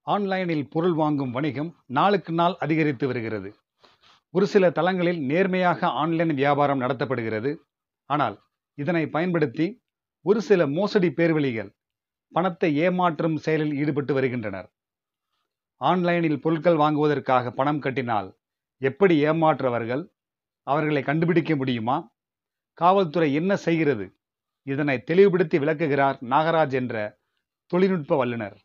ஆன்லைனில் பொருள் வாங்கும் வணிகம் நாளுக்கு நாள் அதிகரித்து வருகிறது ஒரு சில தளங்களில் நேர்மையாக ஆன்லைன் வியாபாரம் நடத்தப்படுகிறது ஆனால் இதனை பயன்படுத்தி ஒரு சில மோசடி பேர்வழிகள் பணத்தை ஏமாற்றும் செயலில் ஈடுபட்டு வருகின்றனர் ஆன்லைனில் பொருட்கள் வாங்குவதற்காக பணம் கட்டினால் எப்படி ஏமாற்றுவர்கள் அவர்களை கண்டுபிடிக்க முடியுமா காவல்துறை என்ன செய்கிறது இதனை தெளிவுபடுத்தி விளக்குகிறார் நாகராஜ் என்ற தொழில்நுட்ப வல்லுனர்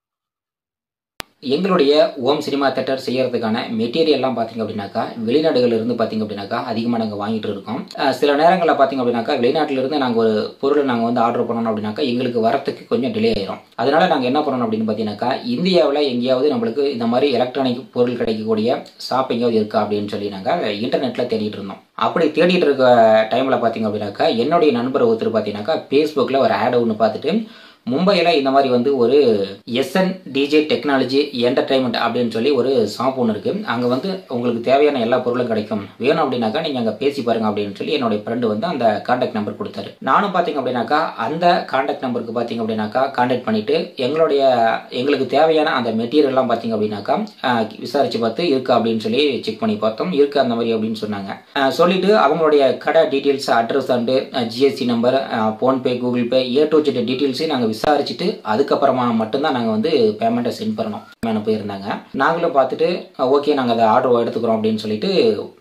எங்களுடைய ஓம் சினிமா தேட்டர் செய்யறதுக்கான மெட்டீரியல்லாம் பார்த்தீங்க அப்படின்னாக்கா வெளிநாடுகள் இருந்து பார்த்தீங்க அப்படின்னாக்கா அதிகமாக நாங்கள் வாங்கிட்டு இருக்கோம் அஹ் சில நேரங்களில் பார்த்தீங்க அப்படின்னாக்கா வெளிநாட்டில இருந்து நாங்கள் ஒரு பொருளை நாங்கள் வந்து ஆர்டர் பண்ணணும் அப்படின்னாக்கா எங்களுக்கு வரத்துக்கு கொஞ்சம் டிலே ஆயிரும் அதனால நாங்கள் என்ன பண்ணணும் அப்படின்னு பார்த்தீங்கன்னாக்கா இந்தியாவில் எங்கேயாவது நம்மளுக்கு இந்த மாதிரி எலக்ட்ரானிக் பொருள் கிடைக்கக்கூடிய ஷாப் எங்கேயாவது இருக்கா அப்படின்னு சொல்லி நாங்கள் இன்டர்நெட்டில் தேடிட்டு இருந்தோம் அப்படி தேடிட்டு இருக்க டைமில் பார்த்தீங்க அப்படின்னாக்கா என்னுடைய நண்பர் ஒருத்தர் பார்த்தீங்கன்னாக்கா ஃபேஸ்புக்கில் ஒரு ஆட் ஒன்று பார்த்துட்டு மும்பையில் இந்த மாதிரி வந்து ஒரு எஸ்என் டிஜே டெக்னாலஜி என்டர்டைன்மெண்ட் அப்படின்னு சொல்லி ஒரு ஷாப் ஒன்று இருக்குது அங்கே வந்து உங்களுக்கு தேவையான எல்லா பொருளும் கிடைக்கும் வேணும் அப்படின்னாக்கா நீங்கள் அங்கே பேசி பாருங்க அப்படின்னு சொல்லி என்னுடைய ஃப்ரெண்டு வந்து அந்த காண்டாக்ட் நம்பர் கொடுத்தாரு நானும் பார்த்தீங்க அப்படின்னாக்கா அந்த காண்டாக்ட் நம்பருக்கு பார்த்தீங்க அப்படின்னாக்கா காண்டாக்ட் பண்ணிட்டு எங்களுடைய எங்களுக்கு தேவையான அந்த மெட்டீரியல்லாம் பார்த்தீங்க அப்படின்னாக்கா அஹ், விசாரிச்சு பார்த்து இருக்கா அப்படின்னு சொல்லி செக் பண்ணி பார்த்தோம் இருக்கு அந்த மாதிரி அப்படின்னு சொன்னாங்க அஹ், சொல்லிட்டு அவங்களுடைய கடை details address and GST number PhonePe Google Pay A to Z டீட்டெயில்ஸையும் நாங்கள் விசாரிச்சுட்டு அதுக்கப்புறமா மட்டும்தான் நாங்கள் வந்து பேமெண்ட்டை சென்ட் பண்ணோம் அனுப்பியிருந்தாங்க நாங்களும் பார்த்துட்டு ஓகே நாங்கள் அதை ஆர்டர் எடுத்துக்கிறோம் அப்படின்னு சொல்லிட்டு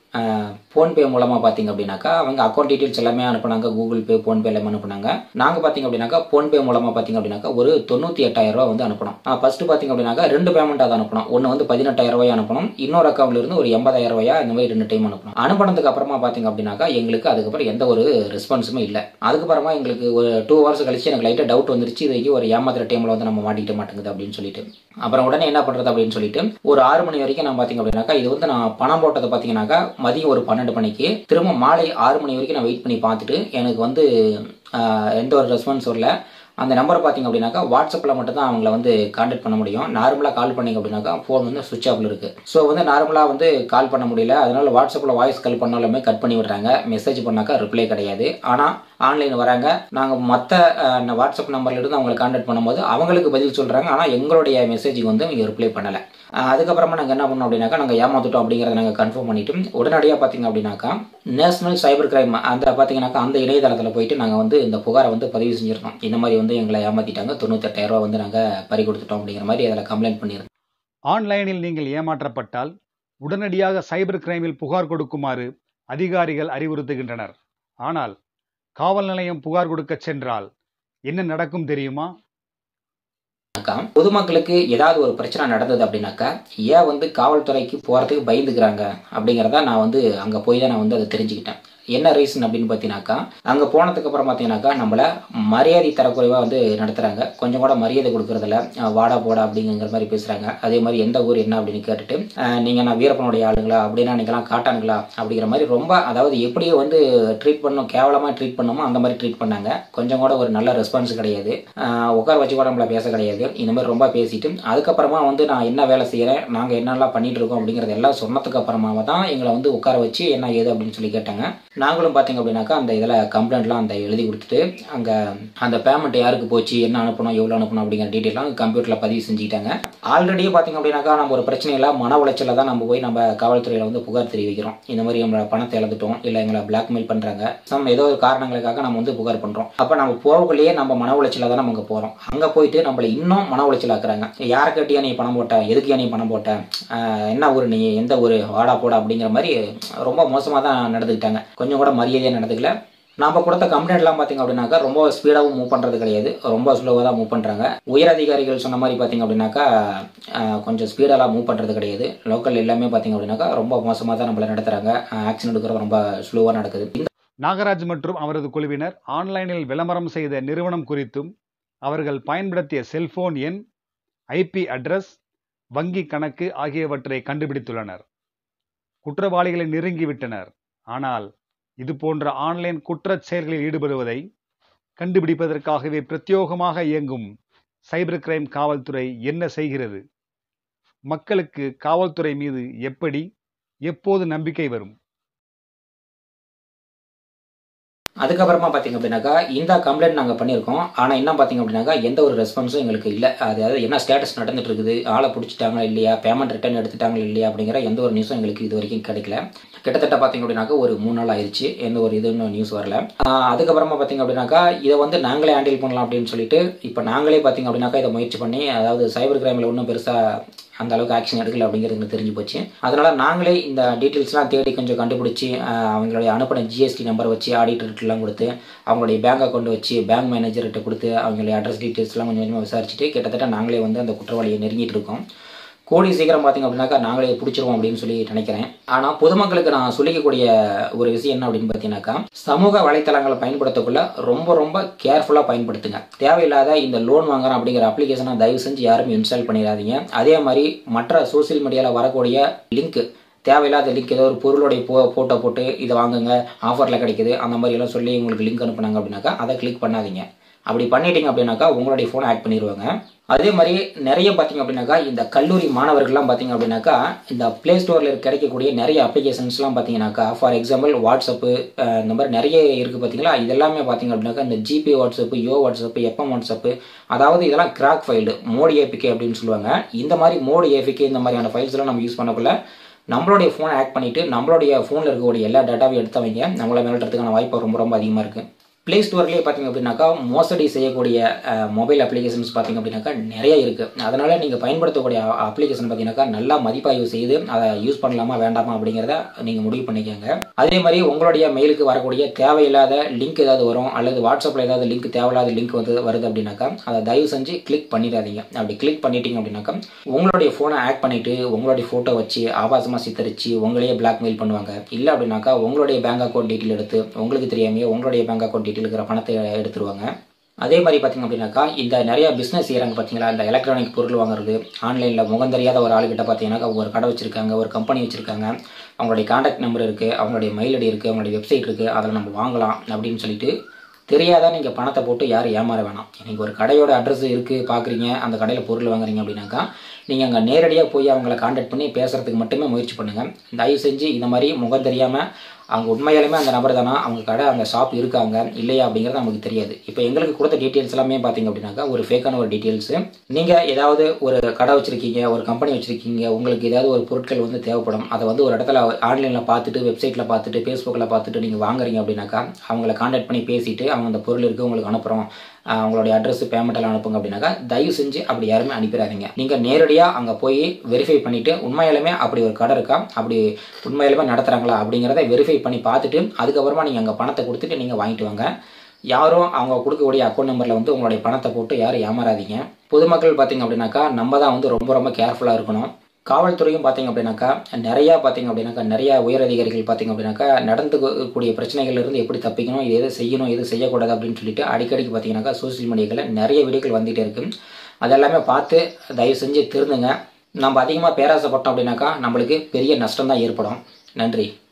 ஃபோன்பே மூலமாக பார்த்தீங்க அப்படின்னாக்கா அவங்க அக்கௌண்ட் டீட்டெயில்ஸ் எல்லாமே அனுப்புனாங்க கூகுள் பே ஃபோன்பே எல்லாமே அனுப்புனாங்க நாங்கள் பார்த்தீங்க அப்படின்னாக்கா ஃபோன்பே மூலமாக பார்த்தீங்க அப்படின்னாக்கா ஒரு தொண்ணூற்றி எட்டாயிரம் ரூபா வந்து அனுப்பணும் ஃபர்ஸ்ட் பார்த்தீங்க அப்படின்னாக்கா ரெண்டு பேமெண்ட் அதை அனுப்பணும் ஒன்று வந்து பதினெட்டாயிரம் ரூபாய் அனுப்பணும் இன்னொரு அக்கௌண்ட்ல இருந்து ஒரு எண்பதாயிரம் ரூபாயா இந்த மாதிரி ரெண்டு டைம் அனுப்பணும் அனுப்பினதுக்கு அப்புறமா பார்த்தீங்க அப்படின்னாக்கா எங்களுக்கு அதுக்கப்புறம் எந்த ஒரு ரெஸ்பான்ஸுமே இல்லை அதுக்கப்புறமா எங்களுக்கு ஒரு டூ ஹவர்ஸ் கழிச்சு எனக்கு லைட்டாக டவுட் வந்துருச்சு இதுக்கு ஒரு ஏமாத்துற டைமில் வந்து நம்ம மாட்டிக்கிட்ட மாட்டேங்குது அப்படின்னு சொல்லிட்டு அப்புறம் உடனே என்ன பண்ணுறது அப்படின்னு சொல்லிட்டு ஒரு ஆறு மணி வரைக்கும் நான் பார்த்தீங்க அப்படின்னாக்கா இது வந்து நான் பணம் போட்டதை பார்த்தீங்கன்னாக்கா மதியம் ஒரு பன்னெண்டு மணிக்கு திரும்ப மாலை ஆறு மணி வரைக்கும் நான் வெயிட் பண்ணி பார்த்துட்டு எனக்கு வந்து ஆஹ், எந்த ஒரு ரெஸ்பான்ஸ் வரல அந்த நம்பரை பார்த்தீங்க அப்படின்னாக்கா வாட்ஸ்அப்பில் மட்டும் தான் அவங்கள வந்து கான்டாக்ட் பண்ண முடியும் நார்மலாக கால் பண்ணீங்க அப்படின்னாக்கா ஃபோன் வந்து சுவிச் ஆஃபில் இருக்குது ஸோ வந்து நார்மலாக வந்து கால் பண்ண முடியல அதனால வாட்ஸ்அப்பில் வாய்ஸ் கால் பண்ணாலுமே கட் பண்ணி விடுறாங்க மெசேஜ் பண்ணாக்கா ரிப்ளை கிடையாது ஆனால் ஆன்லைன் வராங்க நாங்கள் மற்ற வாட்ஸ்அப் நம்பர்ல இருந்து அவங்களை கான்டாக்ட் பண்ணும்போது அவங்களுக்கு பதில் சொல்கிறாங்க ஆனால் எங்களுடைய மெசேஜுக்கு வந்து இவங்க ரிப்ளை பண்ணலை அதுக்கப்புறமா நாங்கள் என்ன பண்ணோம் அப்படின்னாக்கா நாங்கள் ஏமாத்துட்டோம் அப்படிங்கிறத நாங்கள் கன்ஃபார்ம் பண்ணிட்டு உடனடியாக பார்த்தீங்க அப்படின்னாக்கா நேஷனல் சைபர் கிரைம் அந்த பார்த்தீங்கன்னாக்கா அந்த இணையதளத்தில் போயிட்டு நாங்கள் வந்து இந்த புகாரை வந்து பதிவு செஞ்சிருக்கோம் இந்த மாதிரி வந்து எங்களை ஏமாத்திட்டாங்க தொண்ணூத்தெட்டாயிரம் ரூபா வந்து நாங்கள் பறி கொடுத்துட்டோம் அப்படிங்கிற மாதிரி அதில் கம்ப்ளைண்ட் பண்ணியிருக்கோம் ஆன்லைனில் நீங்கள் ஏமாற்றப்பட்டால் உடனடியாக சைபர் கிரைமில் புகார் கொடுக்குமாறு அதிகாரிகள் அறிவுறுத்துகின்றனர் ஆனால் காவல் நிலையம் புகார் கொடுக்கச் சென்றால் என்ன நடக்கும் தெரியுமா அப்படின்னாக்கா பொதுமக்களுக்கு ஏதாவது ஒரு பிரச்சனை நடந்தது அப்படின்னாக்கா ஏன் வந்து காவல்துறைக்கு போகிறதுக்கு பயந்துக்கிறாங்க அப்படிங்கிறத நான் வந்து அங்கே போய் தான் நான் வந்து அதை தெரிஞ்சுக்கிட்டேன் என்ன ரீசன் அப்படின்னு பார்த்தீங்கன்னாக்கா அங்கே போனதுக்கு அப்புறம் பார்த்தீங்கன்னாக்கா நம்மள மரியாதை தரக்குறைவாக வந்து நடத்துகிறாங்க கொஞ்சம் கூட மரியாதை கொடுக்கறதில்ல அஹ் வாடா போடா அப்படிங்கிற மாதிரி பேசுகிறாங்க அதே மாதிரி எந்த ஊர் என்ன அப்படின்னு கேட்டுட்டு நீங்கள் நான் வீரப்பனுடைய ஆளுங்களா அப்படின்னா நீங்களாம் காட்டானுங்களா அப்படிங்கிற மாதிரி ரொம்ப அதாவது எப்படி வந்து ட்ரீட் பண்ணும் கேவலமாக ட்ரீட் பண்ணுமோ அந்த மாதிரி ட்ரீட் பண்ணாங்க கொஞ்சம் கூட ஒரு நல்ல ரெஸ்பான்ஸ் கிடையாது ஆஹ் உட்கார வச்சு கூட நம்மள பேச கிடையாது இந்த மாதிரி ரொம்ப பேசிட்டு அதுக்கப்புறமா வந்து நான் என்ன வேலை செய்கிறேன் நாங்கள் என்னெல்லாம் பண்ணிட்டு இருக்கோம் அப்படிங்கிறது எல்லாம் சொன்னதுக்கு அப்புறமா தான் எங்களை வந்து உட்கார வச்சு என்ன ஏது அப்படின்னு சொல்லி கேட்டாங்க நாங்களும் பார்த்தீங்க அப்படின்னாக்கா அந்த இதில் கம்ப்ளைண்ட்லாம் அந்த எழுதி கொடுத்துட்டு அங்கே அந்த பேமெண்ட் யாருக்கு போச்சு என்ன அனுப்பணும் எவ்வளோ அனுப்பணும் அப்படிங்கிற டீட்டெயிலாம் கம்ப்யூட்டரில் பதிவு செஞ்சுக்கிட்டாங்க ஆல்ரெடியே பார்த்தீங்க அப்படின்னாக்கா நம்ம ஒரு பிரச்சனையில் மன உளைச்சலில் தான் நம்ம போய் நம்ம காவல்துறையில் வந்து புகார் தெரிவிக்கிறோம் இந்த மாதிரி நம்மளை பணத்தை இழந்துட்டோம் இல்லை எங்களை பிளாக்மெயில் பண்ணுறாங்க சம் ஏதோ ஒரு காரணங்களுக்காக நம்ம வந்து புகார் பண்ணுறோம் அப்போ நம்ம போகக்குள்ளேயே நம்ம மன உளைச்சலில் தான் நம்ம அங்கே போகிறோம் அங்கே போயிட்டு நம்மளை இன்னும் மன உளைச்சல் ஆக்குறாங்க யாரை கட்டியா நீ பணம் போட்ட எதுக்கு நீ பணம் போட்ட ஆஹ் என்ன ஊர் நீ எந்த ஊர் வாடா போடா அப்படிங்கிற மாதிரி ரொம்ப மோசமாக தான் நடந்துக்கிட்டாங்க கொஞ்சம் கூட மரியாதையாக நடந்துக்கல நாம கொடுத்த கம்ப்ளைண்ட்லாம் பார்த்தீங்க அப்படின்னாக்கா ரொம்ப ஸ்பீடாகவும் மூவ் பண்ணுறது கிடையாது ரொம்ப ஸ்லோவாக தான் மூவ் பண்ணுறாங்க உயர் அதிகாரிகள் சொன்ன மாதிரி பார்த்தீங்க அப்படின்னாக்கா ஆஹ் கொஞ்சம் ஸ்பீடெல்லாம் மூவ் பண்ணுறது கிடையாது லோக்கல் எல்லாமே பார்த்தீங்க அப்படின்னாக்கா ரொம்ப மோசமாக தான் நம்மளை நடத்துகிறாங்க ஆக்ஷன் எடுக்கிறது ரொம்ப ஸ்லோவாக நடக்குது இந்த நாகராஜ் மற்றும் அவரது குழுவினர் ஆன்லைனில் விளம்பரம் செய்த நிறுவனம் குறித்தும் அவர்கள் பயன்படுத்திய செல்போன் எண் ஐபி அட்ரஸ் வங்கி கணக்கு ஆகியவற்றை கண்டுபிடித்துள்ளனர் குற்றவாளிகளை நெருங்கிவிட்டனர் ஆனால் இது போன்ற ஆன்லைன் குற்றச் செயல்களில் ஈடுபடுவதை கண்டுபிடிப்பதற்காகவே பிரத்யோகமாக இயங்கும் சைபர் கிரைம் காவல்துறை என்ன செய்கிறது மக்களுக்கு காவல்துறை மீது எப்படி எப்போது நம்பிக்கை வரும் அதுக்கப்புறமா பார்த்தீங்க அப்படின்னாக்கா இந்த கம்ப்ளைண்ட் நாங்கள் பண்ணியிருக்கோம் ஆனால் என்ன பார்த்தீங்க அப்படின்னாக்கா எந்த ஒரு ரெஸ்பான்ஸும் எங்களுக்கு இல்லை அதாவது என்ன ஸ்டேட்டஸ் நடந்துட்டு இருக்குது ஆளை பிடிச்சிட்டாங்களா இல்லையா பேமெண்ட் ரிட்டர்ன் எடுத்துட்டாங்களா இல்லையா அப்படிங்கிற எந்த ஒரு நியூஸும் எங்களுக்கு இது வரைக்கும் கிடைக்கல கிட்டத்தட்ட பார்த்தீங்க அப்படின்னாக்கா ஒரு மூணு நாள் ஆயிடுச்சு எந்த ஒரு இதுன்னு நியூஸ் வரல ஆஹ் அதுக்கப்புறமா பார்த்தீங்க அப்படின்னாக்கா இதை வந்து நாங்களே ஹேண்டில் பண்ணலாம் அப்படின்னு சொல்லிட்டு இப்போ நாங்களே பார்த்தீங்க அப்படின்னாக்கா இதை முயற்சி பண்ணி அதாவது சைபர் கிரைமில் ஒன்றும் பெருசாக அந்த அளவுக்கு ஆக்ஷன் எடுக்கல அப்படிங்கிறது எங்களுக்கு தெரிஞ்சு போச்சு அதனால நாங்களே இந்த டீட்டெயில்ஸ்லாம் தேடி கொஞ்சம் கண்டுபிடிச்சி ஆஹ் அவங்களுடைய அனுப்பின ஜிஎஸ்டி நம்பர் வச்சு ஆடிட்டர்கிட்டலாம் கொடுத்து அவங்களுடைய பேங்க் அக்கௌண்ட் வச்சு பேங்க் மேனேஜர்கிட்ட கொடுத்து அவங்களுடைய அட்ரஸ் டீட்டெயில்ஸ்லாம் கொஞ்சம் கொஞ்சமாக விசாரிச்சுட்டு கிட்டத்தட்ட நாங்களே வந்து அந்த குற்றவாளியை நெருங்கிட்டு இருக்கோம் கூடி சீக்கிரம் பார்த்தீங்க அப்படின்னாக்கா நாங்களே பிடிச்சிருவோம் அப்படின்னு சொல்லி நினைக்கிறேன் ஆனால் பொதுமக்களுக்கு நான் சொல்லிக்கக்கூடிய ஒரு விஷயம் என்ன அப்படின்னு பார்த்தீங்கன்னாக்கா சமூக வலைத்தளங்களை பயன்படுத்தக்குள்ள ரொம்ப ரொம்ப கேர்ஃபுல்லாக பயன்படுத்துங்க தேவையில்லாத இந்த லோன் வாங்குறேன் அப்படிங்கிற அப்ளிகேஷனை தயவு செஞ்சு யாரும் இன்ஸ்டால் பண்ணிடாதீங்க அதே மாதிரி மற்ற சோசியல் மீடியாவில் வரக்கூடிய லிங்க் தேவையில்லாத லிங்க் ஏதோ ஒரு பொருளுடைய போ ஃபோட்டோ போட்டு இதை வாங்குங்க ஆஃபரில் கிடைக்குது அந்த மாதிரி எல்லாம் சொல்லி உங்களுக்கு லிங்க் அனுப்புனாங்க அப்படின்னாக்கா அதை கிளிக் பண்ணாதீங்க அப்படி பண்ணிட்டீங்க அப்படின்னாக்கா உங்களுடைய ஃபோனை ஆட் பண்ணிடுவாங்க அதே மாதிரி நிறைய பார்த்தீங்க அப்படின்னாக்கா இந்த கல்லூரி மாணவர்கள்லாம் பார்த்தீங்க அப்படின்னாக்கா இந்த ப்ளே ஸ்டோரில் கிடைக்கக்கூடிய நிறைய அப்ளிகேஷன்ஸ்லாம் பார்த்தீங்கன்னாக்கா ஃபார் எக்ஸாம்பிள் வாட்ஸ்அப்பு அஹ் இந்த மாதிரி நிறைய இருக்குது பார்த்தீங்களா இதெல்லாமே பார்த்தீங்க அப்படின்னாக்கா இந்த ஜிபே வாட்ஸ்அப்பு யோ வாட்ஸ்அப்பு எப்எம் வாட்ஸ்அப்பு அதாவது இதெல்லாம் கிராக் ஃபைல்டு மோடி ஏபிகே அப்படின்னு சொல்லுவாங்க இந்த மாதிரி மோடி ஏபிகே இந்த மாதிரியான ஃபைல்ஸ்லாம் நம்ம யூஸ் பண்ணக்குள்ள நம்மளுடைய ஃபோனை ஆட் பண்ணிவிட்டு நம்மளுடைய ஃபோனில் இருக்கக்கூடிய எல்லா டேட்டாவையும் எடுத்தவங்க நம்மளை மிரட்டுறதுக்கான வாய்ப்பு ரொம்ப ரொம்ப அதிகமாக இருக்குது ப்ளே ஸ்டோர்லேயே பார்த்தீங்க அப்படின்னாக்கா மோசடி செய்யக்கூடிய மொபைல் அப்ளிகேஷன்ஸ் பார்த்தீங்க அப்படின்னாக்கா நிறைய இருக்குது அதனால் நீங்கள் பயன்படுத்தக்கூடிய அப்ளிகேஷன் பார்த்தீங்கன்னாக்கா நல்லா மதிப்பாய்வு செய்து அதை யூஸ் பண்ணலாமா வேண்டாமா அப்படிங்கிறத நீங்கள் முடிவு பண்ணிக்கோங்க அதே மாதிரி உங்களுடைய மெயிலுக்கு வரக்கூடிய தேவையில்லாத லிங்க் ஏதாவது வரும் அல்லது வாட்ஸ்அப்பில் ஏதாவது லிங்க் தேவையில்லாத லிங்க் வந்து வருது அப்படின்னாக்கா அதை தயவு செஞ்சு கிளிக் பண்ணிடாதீங்க அப்படி கிளிக் பண்ணிட்டீங்க அப்படின்னாக்கா உங்களுடைய ஃபோனை ஆட் பண்ணிவிட்டு உங்களுடைய ஃபோட்டோ வச்சு ஆபாசமாக சித்தரித்து உங்களையே பிளாக்மெயில் பண்ணுவாங்க இல்லை அப்படின்னாக்கா உங்களுடைய பேங்க் அக்கௌண்ட் டீட்டெயில் எடுத்து உங்களுக்கு தெரியாமையே உங்களுடைய பேங்க் அக்கௌண்ட் டீட்டெயில் இருக்கிற பணத்தை எடுத்துருவாங்க அதே மாதிரி பார்த்தீங்க அப்படின்னாக்கா இந்த நிறைய பிஸ்னஸ் செய்கிறாங்க பார்த்தீங்களா இந்த எலக்ட்ரானிக் பொருள் வாங்குறது ஆன்லைனில் முகம் தெரியாத ஒரு ஆளுகிட்ட பார்த்தீங்கன்னாக்கா ஒரு கடை வச்சுருக்காங்க ஒரு கம்பெனி வச்சுருக்காங்க அவங்களுடைய காண்டாக்ட் நம்பர் இருக்குது அவங்களுடைய மெயில் ஐடி இருக்குது அவங்களுடைய வெப்சைட் இருக்குது அதில் நம்ம வாங்கலாம் அப்படின்னு சொல்லிட்டு தெரியாத நீங்கள் பணத்தை போட்டு யாரும் ஏமாற வேணாம் நீங்கள் ஒரு கடையோட அட்ரஸ் இருக்குது பார்க்குறீங்க அந்த கடையில் பொருள் வாங்குறீங்க அப்படின்னாக்கா நீங்கள் அங்கே நேரடியாக போய் அவங்கள காண்டாக்ட் பண்ணி பேசுகிறதுக்கு மட்டுமே முயற்சி பண்ணுங்கள் தயவு செஞ்சு இந்த மாதிரி முகம் தெரியாமல் அவங்க உண்மையாலுமே அந்த நபர் தானா அவங்க கடை அந்த ஷாப் இருக்காங்க இல்லையா அப்படிங்கிறது நமக்கு தெரியாது இப்போ எங்களுக்கு கொடுத்த டீட்டெயில்ஸ் எல்லாமே பார்த்தீங்க அப்படின்னாக்கா ஒரு ஃபேக்கான ஒரு டீட்டெயில்ஸு நீங்கள் ஏதாவது ஒரு கடை வச்சுருக்கீங்க ஒரு கம்பெனி வச்சுருக்கீங்க உங்களுக்கு ஏதாவது ஒரு பொருட்கள் வந்து தேவைப்படும் அதை வந்து ஒரு இடத்துல ஆன்லைனில் பார்த்துட்டு வெப்சைட்டில் பார்த்துட்டு ஃபேஸ்புக்கில் பார்த்துட்டு நீங்கள் வாங்குறீங்க அப்படின்னாக்கா அவங்கள காண்டாக்ட் பண்ணி பேசிட்டு அவங்க அந்த பொருள் இருக்குது உங்களுக்கு அனுப்புகிறோம் அவங்களுடைய அட்ரஸ் பேமெண்ட் எல்லாம் அனுப்புங்க அப்படின்னாக்கா தயவு செஞ்சு அப்படி யாருமே அனுப்பிடாதீங்க நீங்கள் நேரடியாக அங்கே போய் வெரிஃபை பண்ணிவிட்டு உண்மையாலுமே அப்படி ஒரு கடை இருக்கா அப்படி உண்மையாலுமே நடத்துகிறாங்களா அப்படிங்கிறத வெரிஃபை பண்ணி பார்த்துட்டு அதுக்கப்புறமா நீங்கள் அங்கே பணத்தை கொடுத்துட்டு நீங்கள் வாங்கிட்டு வாங்க யாரும் அவங்க கொடுக்கக்கூடிய அக்கௌண்ட் நம்பரில் வந்து உங்களுடைய பணத்தை போட்டு யாரும் ஏமாறாதீங்க பொதுமக்கள் பார்த்தீங்க அப்படின்னாக்கா நம்ம தான் வந்து ரொம்ப ரொம்ப கேர்ஃபுல்லாக இருக்கணும் காவல்துறையும் பார்த்தீங்க அப்படின்னாக்கா நிறையா பார்த்தீங்க அப்படின்னாக்கா நிறையா உயர் அதிகாரிகள் பார்த்தீங்க அப்படின்னாக்கா நடந்து கூடிய பிரச்சனைகள் இருந்து எப்படி தப்பிக்கணும் இது எது செய்யணும் எது செய்யக்கூடாது அப்படின்னு சொல்லிட்டு அடிக்கடிக்கு பார்த்தீங்கன்னாக்கா சோசியல் மீடியாக்களில் நிறைய வீடியோக்கள் வந்துகிட்டே இருக்கு அதெல்லாமே பார்த்து தயவு செஞ்சு திருந்துங்க நம்ம அதிகமாக பேராசைப்பட்டோம் அப்படின்னாக்கா நம்மளுக்கு பெரிய நஷ்டம் தான் ஏற்படும் நன்றி